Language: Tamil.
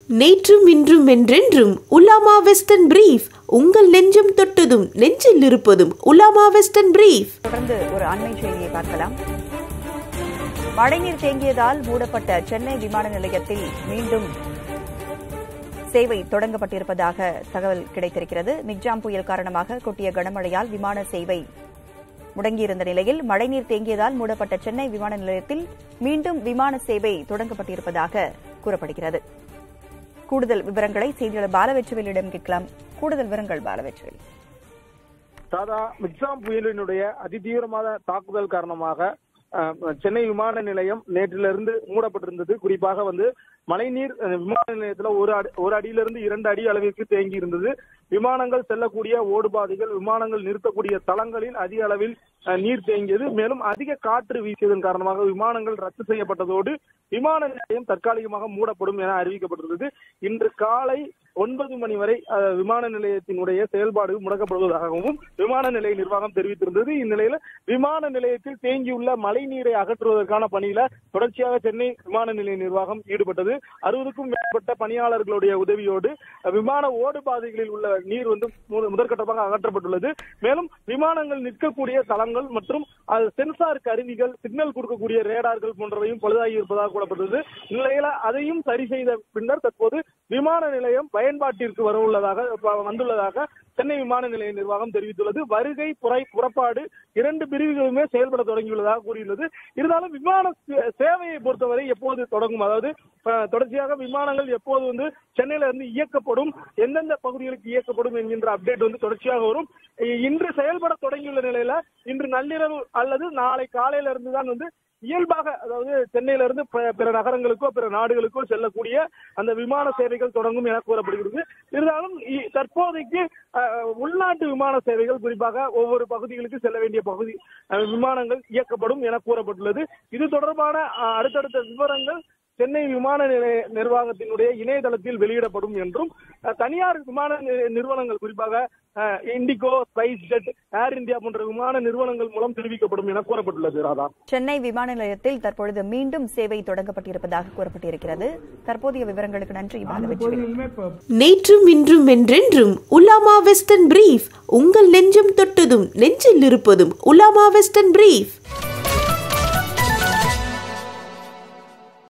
நேற்றும் இன்றும் என்றென்றும் உலாமா வெஸ்டர்ன் பிரீஃப் உங்கள் நெஞ்சம் தொட்டதும் நெஞ்சில் இருப்பதும் உலாமா வெஸ்டர்ன் பிரீஃப் தொடர்ந்து ஒரு அண்மை செய்தியை பார்க்கலாம் மழைநீர் தேங்கியதால் மூடப்பட்ட சென்னை விமான நிலையத்தில் மீண்டும் சேவை தொடங்கப்பட்டிருப்பதாக தகவல் கிடைத்திருக்கிறது மிக்ஜாம் புயல் காரணமாக கொட்டிய கனமழையால் விமான சேவை முடங்கியிருந்த நிலையில் மழைநீர் தேங்கியதால் மூடப்பட்ட சென்னை விமான நிலையத்தில் மீண்டும் விமான சேவை தொடங்கப்பட்டிருப்பதாக கூறப்படுகிறது கூடுதல் விவரங்களை செய்தியாளர் பாலவெச்சுவலிடம் கேட்கலாம் கூடுதல் விவரங்கள் பாலவெச்சுவலி சாதா மிக்சாம் புயலினுடைய அதிதீவிரமான தாக்குதல் காரணமாக அஹ், சென்னை விமான நிலையம் நேற்றிலிருந்து மூடப்பட்டிருந்தது குறிப்பாக வந்து மழைநீர் அஹ், விமான நிலையத்துல ஒரு அடி ஒரு அடியிலிருந்து இரண்டு அடி அளவிற்கு தேங்கி இருந்தது விமானங்கள் செல்லக்கூடிய ஓடுபாதைகள் விமானங்கள் நிறுத்தக்கூடிய தளங்களில் அதிக அளவில் அஹ், நீர் தேங்கியது மேலும் அதிக காற்று வீசியதன் காரணமாக விமானங்கள் ரத்து செய்யப்பட்டதோடு விமான நிலையம் தற்காலிகமாக மூடப்படும் என அறிவிக்கப்பட்டிருந்தது இன்று காலை ஒன்பது மணி வரை அஹ், விமான நிலையத்தினுடைய செயல்பாடு முடக்கப்படுவதாகவும் விமான நிலைய நிர்வாகம் தெரிவித்திருந்தது இந்நிலையில விமான நிலையத்தில் தேங்கியுள்ள மழை நீரை அகற்றுவதற்கான பணியில தொடர்ச்சியாக சென்னை விமான நிலைய நிர்வாகம் ஈடுபட்டது அறுபதுக்கும் மேற்பட்ட பணியாளர்களுடைய உதவியோடு அஹ், விமான ஓடு பாதைகளில் உள்ள நீர் வந்து மு- முதற்கட்டமாக அகற்றப்பட்டுள்ளது மேலும் விமானங்கள் நிற்கக்கூடிய தளங்கள் மற்றும் அது சென்சார் கருவிகள் சிக்னல் கொடுக்கக்கூடிய ரேடார்கள் போன்றவையும் பழுதாகி இருப்பதாக கூறப்பட்டது இந்நிலையில அதையும் சரி செய்த பின்னர் தற்போது விமான நிலையம் பயன்பாட்டிற்கு வர உள்ளதாக ப- வந்துள்ளதாக சென்னை விமான நிலைய நிர்வாகம் தெரிவித்துள்ளது வருகை புறை புறப்பாடு இரண்டு பிரிவுகளுமே செயல்பட தொடங்கியுள்ளதாக கூறியுள்ளது இருந்தாலும் விமான சே- சேவையை பொறுத்தவரை எப்போது தொடங்கும் அதாவது அஹ், தொடர்ச்சியாக விமானங்கள் எப்போது வந்து சென்னையில இருந்து இயக்கப்படும் எந்தெந்த பகுதிகளுக்கு இயக்கப்படும் என்கின்ற அப்டேட் வந்து தொடர்ச்சியாக வரும் இ- இன்று செயல்பட தொடங்கியுள்ள நிலையில இன்று நள்ளிரவு அல்லது நாளை காலையில இருந்து தான் வந்து இயல்பாக அதாவது சென்னையில இருந்து ப- பிற நகரங்களுக்கோ பிற நாடுகளுக்கோ செல்லக்கூடிய அந்த விமான சேவைகள் தொடங்கும் என கூறப்படுகிறது இருந்தாலும் இ- தற்போதைக்கு அஹ், உள்நாட்டு விமான சேவைகள் குறிப்பாக ஒவ்வொரு பகுதிகளுக்கு செல்ல வேண்டிய பகுதி அஹ், விமானங்கள் இயக்கப்படும் என கூறப்பட்டுள்ளது இது தொடர்பான அஹ், அடுத்தடுத்த விவரங்கள் சென்னை விமான நிலைய நிர்வாகத்தினுடைய இணையதளத்தில் வெளியிடப்படும் என்றும் அஹ், தனியார் விமான நி- நிறுவனங்கள் குறிப்பாக அஹ், IndiGo SpiceJet Air India போன்ற விமான நிறுவனங்கள் மூலம் தெரிவிக்கப்படும் என கூறப்பட்டுள்ளது ராதா சென்னை விமான நிலையத்தில் தற்பொழுது மீண்டும் சேவை தொடங்கப்பட்டிருப்பதாக கூறப்பட்டிருக்கிறது தற்போதைய விவரங்களுக்கு நன்றி பாலவெச்சுவலி நேற்றும் இன்றும் என்றென்றும் உலாமா வெஸ்டர்ன் பிரீஃப் உங்கள் நெஞ்சம் தொட்டதும் நெஞ்சில் இருப்பதும் உலாமா வெஸ்டர்ன் பிரீஃப்